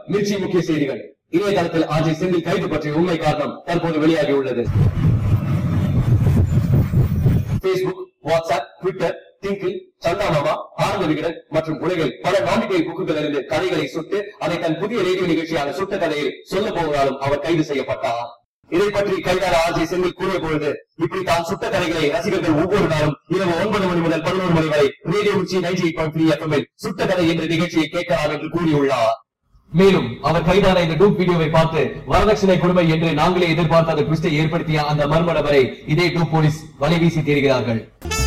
மிர்ச்சி முக்கிய செய்திகள் இணையதளத்தில் அஜய் செந்தில் கைது பற்றிய உண்மை காரணம் தற்போது வெளியாகி உள்ளது பேஸ்புக் வாட்ஸ்அப் ட்விட்டர் திங்கில் சந்தா மாமா ஆனந்த விகடன் மற்றும் உலகில் பல நம்பிக்கை புக்குகள் இருந்து கதைகளை சுட்டு அதை தன் புதிய ரேடியோ நிகழ்ச்சியான சுட்ட கதையில் சொல்ல போவதாலும் அவர் கைது செய்யப்பட்டார் இதை பற்றி கைதான ஆஜய் செந்தில் கூறிய பொழுது இப்படி தான் சுட்ட கதைகளை ரசிகர்கள் ஒவ்வொரு நாளும் இரவு ஒன்பது மணி முதல் பதினோரு மணி வரை ரேடியோ உச்சி ninety eight point three FM சுட்ட கதை என்ற நிகழ்ச்சியை கேட்கலாம் என்று கூறியுள்ளார் மேலும் அவர் கைதான இந்த டூப் வீடியோவை பார்த்து வரதட்சணை கொடுமை என்று நாங்களே எதிர்பார்த்த அந்த ட்விஸ்டை ஏற்படுத்திய அந்த மர்ம நபரை இதே டூப் போலீஸ் வலைவீசி தேடுகிறார்கள்